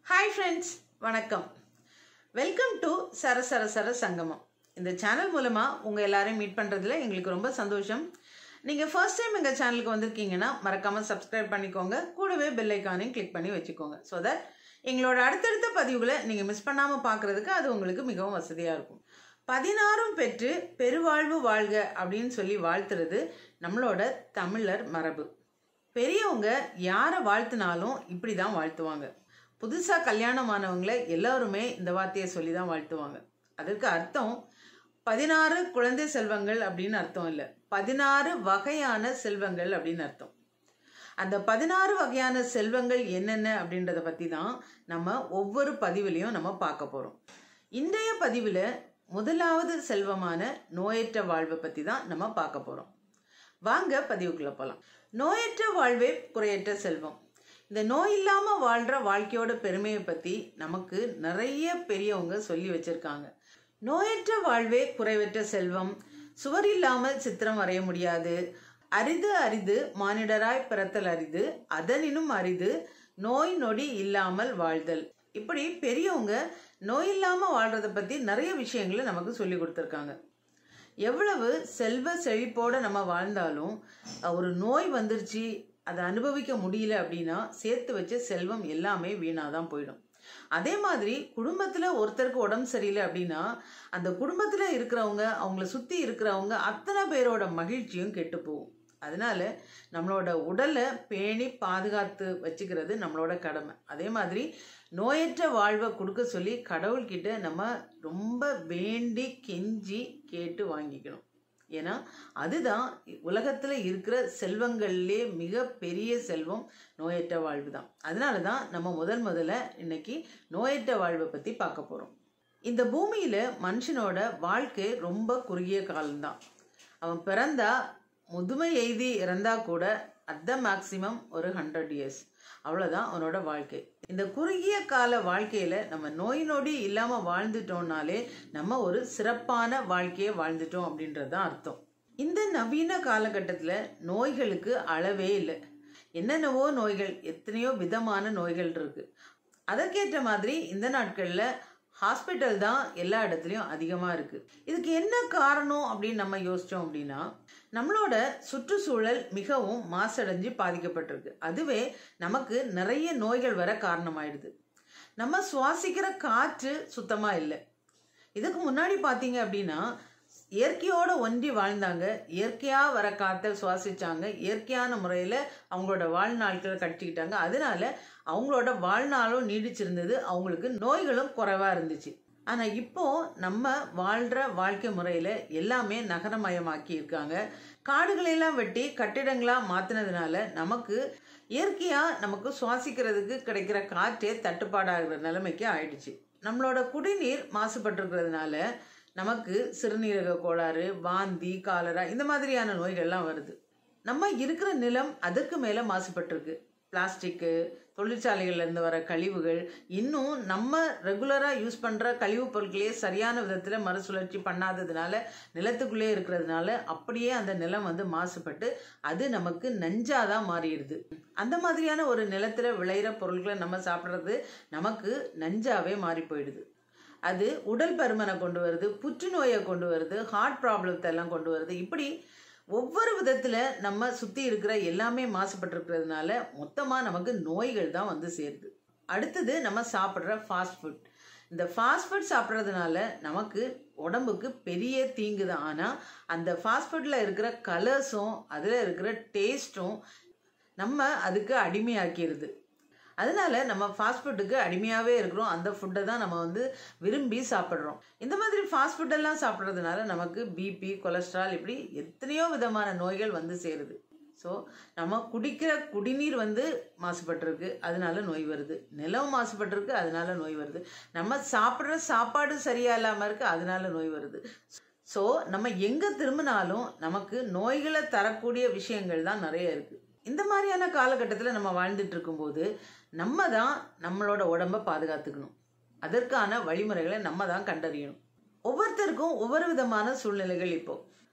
hi friends வணக்கம் welcome to சர சர சர சங்கமம் இந்த சேனல் மூலமாக உங்கள் எல்லாரையும் மீட் பண்ணுறதுல எங்களுக்கு ரொம்ப சந்தோஷம் நீங்கள் ஃபர்ஸ்ட் டைம் எங்கள் சேனலுக்கு வந்திருக்கீங்கன்னா மறக்காமல் சப்ஸ்கிரைப் பண்ணிக்கோங்க கூடவே பெல் ஐக்கானையும் கிளிக் பண்ணி வச்சுக்கோங்க ஸோ தட் எங்களோட அடுத்தடுத்த பதிவுகளை நீங்கள் மிஸ் பண்ணாமல் பார்க்குறதுக்கு அது உங்களுக்கு மிகவும் வசதியாக இருக்கும் பதினாறும் பெற்று பெருவாழ்வு வாழ்க அப்படின்னு சொல்லி வாழ்த்துறது நம்மளோட தமிழர் மரபு பெரியவங்க யாரை வாழ்த்துனாலும் இப்படி தான் வாழ்த்துவாங்க புதுசாக கல்யாணமானவங்களை எல்லாருமே இந்த வார்த்தையை சொல்லி தான் வாழ்த்துவாங்க அதற்கு அர்த்தம் பதினாறு குழந்தை செல்வங்கள் அப்படின்னு அர்த்தம் இல்லை பதினாறு வகையான செல்வங்கள் அப்படின்னு அர்த்தம் அந்த பதினாறு வகையான செல்வங்கள் என்னென்ன அப்படின்றத பற்றி தான் நம்ம ஒவ்வொரு பதிவுலையும் நம்ம பார்க்க போகிறோம் இன்றைய பதிவில் முதலாவது செல்வமான நோயற்ற வாழ்வை பற்றி தான் நம்ம பார்க்க போகிறோம் வாங்க பதிவுக்குள்ளே போகலாம் நோயற்ற வாழ்வே குறையற்ற செல்வம் இந்த நோய் இல்லாமல் வாழ்கிற வாழ்க்கையோட பெருமையை பற்றி நமக்கு நிறைய பெரியவங்க சொல்லி வச்சுருக்காங்க நோயற்ற வாழ்வே குறைவற்ற செல்வம் சுவர் இல்லாமல் சித்திரம் வரைய முடியாது அரிது அரிது மானிடராய் பிறத்தல் அரிது அதனினும் அரிது நோய் நொடி இல்லாமல் வாழ்தல் இப்படி பெரியவங்க நோய் இல்லாமல் வாழ்கிறத பற்றி நிறைய விஷயங்களை நமக்கு சொல்லி கொடுத்துருக்காங்க எவ்வளவு செல்வ செழிப்போட நம்ம வாழ்ந்தாலும் ஒரு நோய் வந்துருச்சு அதை அனுபவிக்க முடியல அப்படின்னா சேர்த்து வச்ச செல்வம் எல்லாமே வீணாக தான் போயிடும் அதே மாதிரி குடும்பத்தில் ஒருத்தருக்கு உடம்பு சரியில்லை அப்படின்னா அந்த குடும்பத்தில் இருக்கிறவங்க அவங்கள சுற்றி இருக்கிறவங்க அத்தனை பேரோட மகிழ்ச்சியும் கெட்டு போகும் அதனால நம்மளோட உடலை பேணி பாதுகாத்து வச்சுக்கிறது நம்மளோட கடமை அதே மாதிரி நோயற்ற வாழ்வை கொடுக்க சொல்லி கடவுள்கிட்ட நம்ம ரொம்ப வேண்டி கெஞ்சி கேட்டு வாங்கிக்கணும் ஏன்னா அதுதான் உலகத்தில் இருக்கிற செல்வங்கள்லே மிக பெரிய செல்வம் நோயற்ற வாழ்வு தான் அதனால தான் நம்ம முதல் முதல்ல இன்னைக்கு நோயற்ற வாழ்வை பற்றி பார்க்க போகிறோம் இந்த பூமியில் மனுஷனோட வாழ்க்கை ரொம்ப குறுகிய காலம்தான் அவன் பிறந்தா முதுமை எய்தி இறந்தா கூட அட் த மேக்சிமம் ஒரு ஹண்ட்ரட் இயர்ஸ் அவ்வளோதான் அவனோட வாழ்க்கை இந்த குறுகிய கால வாழ்க்கையில் நம்ம நோய் நொடி இல்லாமல் வாழ்ந்துட்டோம்னாலே நம்ம ஒரு சிறப்பான வாழ்க்கையை வாழ்ந்துட்டோம் அப்படின்றது தான் அர்த்தம் இந்த நவீன காலகட்டத்தில் நோய்களுக்கு அளவே இல்லை என்னென்னவோ நோய்கள் எத்தனையோ விதமான நோய்கள் இருக்குது அதற்கேற்ற மாதிரி இந்த நாட்களில் ஹாஸ்பிட்டல் தான் எல்லா இடத்துலையும் அதிகமாக இருக்குது இதுக்கு என்ன காரணம் அப்படின்னு நம்ம யோசித்தோம் அப்படின்னா நம்மளோட சுற்றுச்சூழல் மிகவும் மாசடைஞ்சு பாதிக்கப்பட்டிருக்கு அதுவே நமக்கு நிறைய நோய்கள் வர காரணமாயிடுது நம்ம சுவாசிக்கிற காற்று சுத்தமாக இல்லை இதுக்கு முன்னாடி பார்த்தீங்க அப்படின்னா இயற்கையோட ஒன்றி வாழ்ந்தாங்க இயற்கையாக வர காற்றை சுவாசிச்சாங்க இயற்கையான முறையில் அவங்களோட வாழ்நாட்களை கட்டிக்கிட்டாங்க அதனால அவங்களோட வாழ்நாளும் நீடிச்சிருந்தது அவங்களுக்கு நோய்களும் குறைவாக இருந்துச்சு ஆனால் இப்போ நம்ம வாழ்கிற வாழ்க்கை முறையில் எல்லாமே நகரமயமாக்கி இருக்காங்க காடுகளெல்லாம் வெட்டி கட்டிடங்களாக மாற்றினதுனால நமக்கு இயற்கையாக நமக்கு சுவாசிக்கிறதுக்கு கிடைக்கிற காற்றே தட்டுப்பாடாகிற நிலைமைக்கு ஆயிடுச்சு நம்மளோட குடிநீர் மாசுபட்டிருக்கிறதுனால நமக்கு சிறுநீரக கோளாறு வாந்தி காலரா இந்த மாதிரியான நோய்கள்லாம் வருது நம்ம இருக்கிற நிலம் அதற்கு மேலே மாசுபட்டிருக்கு பிளாஸ்டிக்கு தொழிற்சாலைகள்லேருந்து வர கழிவுகள் இன்னும் நம்ம ரெகுலராக யூஸ் பண்ணுற கழிவுப் பொருட்களையே சரியான விதத்தில் மறுசுழற்சி பண்ணாததுனால நிலத்துக்குள்ளே இருக்கிறதுனால அப்படியே அந்த நிலம் வந்து மாசுபட்டு அது நமக்கு நஞ்சாக தான் மாறிடுது அந்த மாதிரியான ஒரு நிலத்தில் விளையிற பொருட்களை நம்ம சாப்பிட்றது நமக்கு நஞ்சாவே மாறி போயிடுது அது உடல் பருமனை கொண்டு வருது புற்றுநோயை கொண்டு வருது ஹார்ட் ப்ராப்ளத்தை எல்லாம் கொண்டு வருது இப்படி ஒவ்வொரு விதத்தில் நம்ம சுற்றி இருக்கிற எல்லாமே மாசுபட்டிருக்கிறதுனால மொத்தமாக நமக்கு நோய்கள் தான் வந்து சேருது அடுத்தது நம்ம சாப்பிட்ற ஃபாஸ்ட் ஃபுட் இந்த ஃபாஸ்ட் ஃபுட் சாப்பிட்றதுனால நமக்கு உடம்புக்கு பெரிய தீங்கு தான் ஆனால் அந்த ஃபாஸ்ட் ஃபுட்டில் இருக்கிற கலர்ஸும் அதில் இருக்கிற டேஸ்ட்டும் நம்ம அதுக்கு அடிமையாக்கிடுது அதனால நம்ம ஃபாஸ்ட் ஃபுட்டுக்கு அடிமையாகவே இருக்கிறோம் அந்த ஃபுட்டை தான் நம்ம வந்து விரும்பி சாப்பிட்றோம் இந்த மாதிரி ஃபாஸ்ட் ஃபுட்டெல்லாம் சாப்பிட்றதுனால நமக்கு பிபி கொலஸ்ட்ரால் இப்படி எத்தனையோ விதமான நோய்கள் வந்து சேருது ஸோ நம்ம குடிக்கிற குடிநீர் வந்து மாசுபட்டிருக்கு அதனால நோய் வருது நிலம் மாசுபட்டிருக்கு அதனால நோய் வருது நம்ம சாப்பிட்ற சாப்பாடு சரியா இல்லாமல் இருக்குது அதனால நோய் வருது ஸோ நம்ம எங்கே திரும்பினாலும் நமக்கு நோய்களை தரக்கூடிய விஷயங்கள் தான் நிறைய இருக்குது இந்த மாதிரியான காலகட்டத்தில் நம்ம வாழ்ந்துட்டு இருக்கும்போது நம்ம தான் நம்மளோட உடம்பை பாதுகாத்துக்கணும் அதற்கான வழிமுறைகளை நம்ம தான் கண்டறியணும் ஒவ்வொருத்தருக்கும் ஒவ்வொரு விதமான சூழ்நிலைகள் இப்போ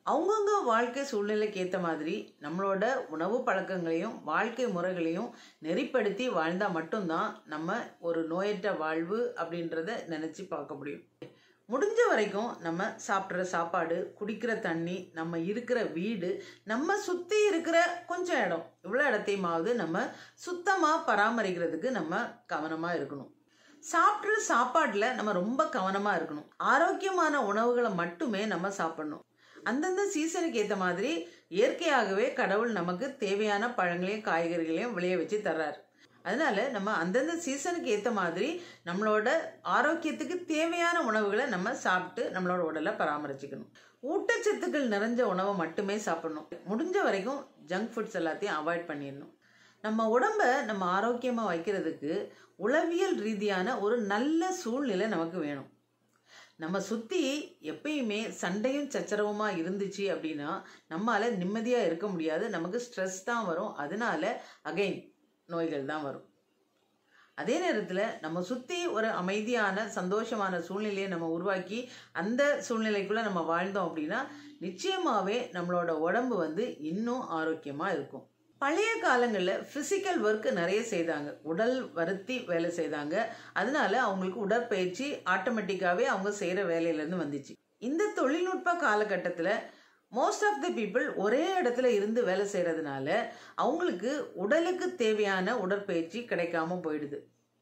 அவங்கவுங்க வாழ்க்கை சூழ்நிலைக்கு ஏற்ற மாதிரி நம்மளோட உணவு பழக்கங்களையும் வாழ்க்கை முறைகளையும் நெறிப்படுத்தி வாழ்ந்தால் மட்டும்தான் நம்ம ஒரு நோயற்ற வாழ்வு அப்படின்றத நினச்சி பார்க்க முடியும் முடிஞ்ச வரைக்கும் நம்ம சாப்பிட்ற சாப்பாடு குடிக்கிற தண்ணி நம்ம இருக்கிற வீடு நம்ம சுற்றி இருக்கிற கொஞ்சம் இடம் இவ்வளோ இடத்தையுமாவது நம்ம சுத்தமாக பராமரிக்கிறதுக்கு நம்ம கவனமாக இருக்கணும் சாப்பிட்ற சாப்பாட்டில் நம்ம ரொம்ப கவனமாக இருக்கணும் ஆரோக்கியமான உணவுகளை மட்டுமே நம்ம சாப்பிடணும் அந்தந்த சீசனுக்கு ஏற்ற மாதிரி இயற்கையாகவே கடவுள் நமக்கு தேவையான பழங்களையும் காய்கறிகளையும் விளைய வச்சு தர்றாரு அதனால நம்ம அந்தந்த சீசனுக்கு ஏற்ற மாதிரி நம்மளோட ஆரோக்கியத்துக்கு தேவையான உணவுகளை நம்ம சாப்பிட்டு நம்மளோட உடலை பராமரிச்சுக்கணும் ஊட்டச்சத்துக்கள் நிறைஞ்ச உணவை மட்டுமே சாப்பிடணும் முடிஞ்ச வரைக்கும் ஜங்க் ஃபுட்ஸ் எல்லாத்தையும் அவாய்ட் பண்ணிடணும் நம்ம உடம்ப நம்ம ஆரோக்கியமாக வைக்கிறதுக்கு உளவியல் ரீதியான ஒரு நல்ல சூழ்நிலை நமக்கு வேணும் நம்ம சுற்றி எப்பயுமே சண்டையும் சச்சரவுமா இருந்துச்சு அப்படின்னா நம்மளால் நிம்மதியாக இருக்க முடியாது நமக்கு ஸ்ட்ரெஸ் தான் வரும் அதனால அகைன் நோய்கள் தான் வரும் அதே நேரத்தில் நம்ம சுற்றி ஒரு அமைதியான சந்தோஷமான சூழ்நிலையை நம்ம உருவாக்கி அந்த சூழ்நிலைக்குள்ளே நம்ம வாழ்ந்தோம் அப்படின்னா நிச்சயமாகவே நம்மளோட உடம்பு வந்து இன்னும் ஆரோக்கியமாக இருக்கும் பழைய காலங்களில் ஃபிசிக்கல் ஒர்க் நிறைய செய்தாங்க உடல் வருத்தி வேலை செய்தாங்க அதனால அவங்களுக்கு உடற்பயிற்சி ஆட்டோமேட்டிக்காகவே அவங்க செய்கிற வேலையிலேருந்து வந்துச்சு இந்த தொழில்நுட்ப காலகட்டத்தில் மோஸ்ட் ஆஃப் த பீப்புள் ஒரே இடத்துல இருந்து வேலை செய்கிறதுனால அவங்களுக்கு உடலுக்கு தேவையான உடற்பயிற்சி கிடைக்காம போயிடுது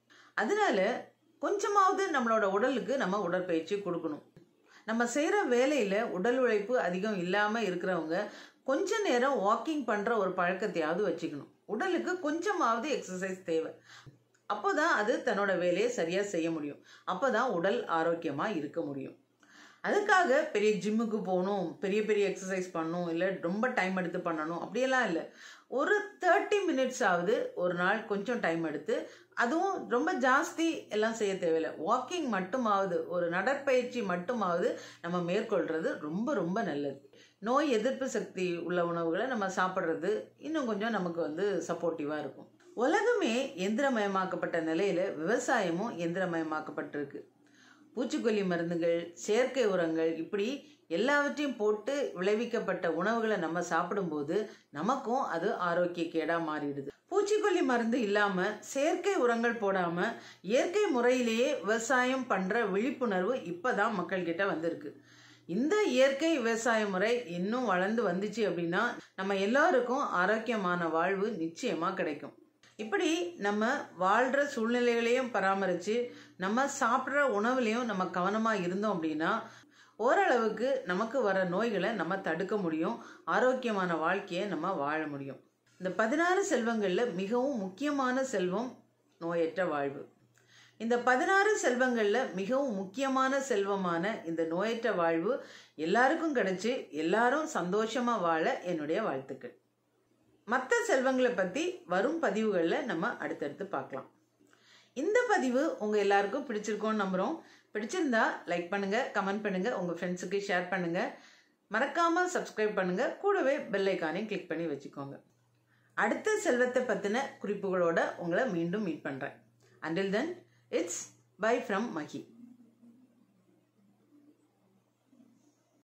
அதனால கொஞ்சமாவது நம்மளோட உடலுக்கு நம்ம உடற்பயிற்சி கொடுக்கணும் நம்ம செய்கிற வேலையில் உடல் உழைப்பு அதிகம் இல்லாமல் இருக்கிறவங்க கொஞ்ச நேரம் வாக்கிங் பண்ணுற ஒரு பழக்கத்தையாவது வச்சுக்கணும் உடலுக்கு கொஞ்சமாவது எக்ஸசைஸ் தேவை அப்போ தான் அது தன்னோட வேலையை சரியாக செய்ய முடியும் அப்போ தான் உடல் ஆரோக்கியமாக இருக்க முடியும் அதுக்காக பெரிய ஜிம்முக்கு போகணும் பெரிய பெரிய எக்ஸசைஸ் பண்ணணும் இல்லை ரொம்ப டைம் எடுத்து பண்ணணும் அப்படியெல்லாம் இல்லை ஒரு தேர்ட்டி மினிட்ஸ் ஆகுது ஒரு நாள் கொஞ்சம் டைம் எடுத்து அதுவும் ரொம்ப ஜாஸ்தி எல்லாம் செய்ய தேவையில்லை வாக்கிங் மட்டுமாவது ஒரு நடற்பயிற்சி மட்டுமாவது நம்ம மேற்கொள்கிறது ரொம்ப ரொம்ப நல்லது நோய் எதிர்ப்பு சக்தி உள்ள உணவுகளை நம்ம சாப்பிட்றது இன்னும் கொஞ்சம் நமக்கு வந்து சப்போர்ட்டிவாக இருக்கும் உலகமே எந்திரமயமாக்கப்பட்ட நிலையில் விவசாயமும் எந்திரமயமாக்கப்பட்டிருக்கு பூச்சிக்கொல்லி மருந்துகள் செயற்கை உரங்கள் இப்படி எல்லாவற்றையும் போட்டு விளைவிக்கப்பட்ட உணவுகளை நம்ம சாப்பிடும்போது நமக்கும் அது ஆரோக்கிய கேடாக மாறிடுது பூச்சிக்கொல்லி மருந்து இல்லாமல் செயற்கை உரங்கள் போடாமல் இயற்கை முறையிலேயே விவசாயம் பண்ணுற விழிப்புணர்வு இப்போ தான் மக்கள்கிட்ட வந்திருக்கு இந்த இயற்கை விவசாய முறை இன்னும் வளர்ந்து வந்துச்சு அப்படின்னா நம்ம எல்லாருக்கும் ஆரோக்கியமான வாழ்வு நிச்சயமாக கிடைக்கும் இப்படி நம்ம வாழ்கிற சூழ்நிலைகளையும் பராமரித்து நம்ம சாப்பிட்ற உணவுலையும் நம்ம கவனமாக இருந்தோம் அப்படின்னா ஓரளவுக்கு நமக்கு வர நோய்களை நம்ம தடுக்க முடியும் ஆரோக்கியமான வாழ்க்கையை நம்ம வாழ முடியும் இந்த பதினாறு செல்வங்களில் மிகவும் முக்கியமான செல்வம் நோயற்ற வாழ்வு இந்த பதினாறு செல்வங்களில் மிகவும் முக்கியமான செல்வமான இந்த நோயற்ற வாழ்வு எல்லாருக்கும் கிடைச்சி எல்லாரும் சந்தோஷமாக வாழ என்னுடைய வாழ்த்துக்கள் மற்ற செல்வங்களை பற்றி வரும் பதிவுகளில் நம்ம அடுத்தடுத்து பார்க்கலாம் இந்த பதிவு உங்கள் எல்லாருக்கும் பிடிச்சிருக்கோன்னு நம்புகிறோம் பிடிச்சிருந்தா லைக் பண்ணுங்கள் கமெண்ட் பண்ணுங்கள் உங்கள் ஃப்ரெண்ட்ஸுக்கு ஷேர் பண்ணுங்கள் மறக்காமல் சப்ஸ்கிரைப் பண்ணுங்கள் கூடவே பெல் ஐக்கானையும் கிளிக் பண்ணி வச்சுக்கோங்க அடுத்த செல்வத்தை பற்றின குறிப்புகளோட உங்களை மீண்டும் மீட் பண்ணுறேன் until then it's bye from Mahi